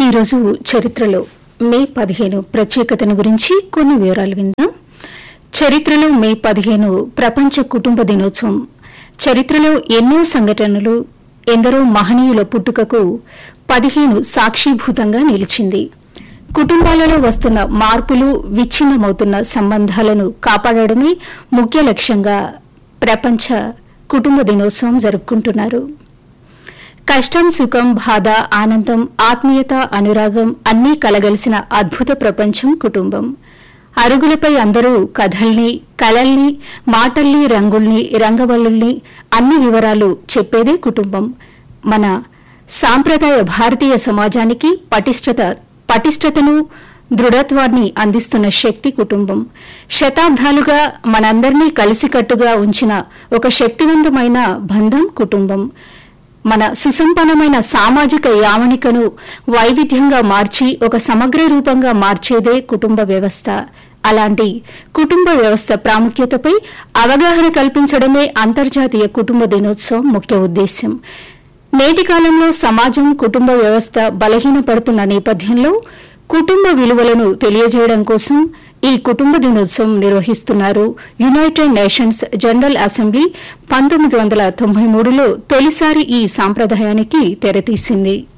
ఈరోజు చరిత్రలో మే పదిహేను ప్రత్యేకతను గురించి కొన్ని వివరాలు విందాం చరిత్రలో మే పదిహేను ప్రపంచ కుటుంబ దినోత్సవం చరిత్రలో ఎన్నో సంఘటనలు ఎందరో మహనీయుల పుట్టుకకు పదిహేను సాక్షిభూతంగా నిలిచింది కుటుంబాలలో వస్తున్న మార్పులు విచ్ఛిన్నమవుతున్న సంబంధాలను కాపాడడమే ముఖ్య లక్ష్యంగా ప్రపంచ కుటుంబ దినోత్సవం జరుపుకుంటున్నారు కష్టం సుఖం బాధ ఆనందం ఆత్మీయత అనురాగం అన్నీ కలగలిసిన అద్భుత ప్రపంచం కుటుంబం అరుగులపై అందరూ కథల్ని కలల్ని మాటల్ని రంగుల్ని రంగవల్లుల్ని అన్ని వివరాలు చెప్పేదే కుటుంబం మన సాంప్రదాయ భారతీయ సమాజానికి పటిష్టత పటిష్టతను దృఢత్వాన్ని అందిస్తున్న శక్తి కుటుంబం శతాబ్దాలుగా మనందరినీ కలిసికట్టుగా ఉంచిన ఒక శక్తివంతమైన బంధం కుటుంబం మన సుసంపన్నమైన సామాజిక యావనికను వైవిధ్యంగా మార్చి ఒక సమగ్ర రూపంగా మార్చేదే కుటుంబ వ్యవస్థ అలాంటి కుటుంబ వ్యవస్థ ప్రాముఖ్యతపై అవగాహన కల్పించడమే అంతర్జాతీయ కుటుంబ దినోత్సవం ముఖ్య ఉద్దేశ్యం నేటి కాలంలో సమాజం కుటుంబ వ్యవస్థ బలహీనపడుతున్న నేపథ్యంలో కుటుంబ విలువలను తెలియజేయడం కోసం ఈ కుటుంబ దినోత్సవం నిర్వహిస్తున్నారు యునైటెడ్ నేషన్స్ జనరల్ అసెంబ్లీ పంతొమ్మిది వందల తొంభై మూడులో తొలిసారి ఈ సాంప్రదాయానికి తెరతీసింది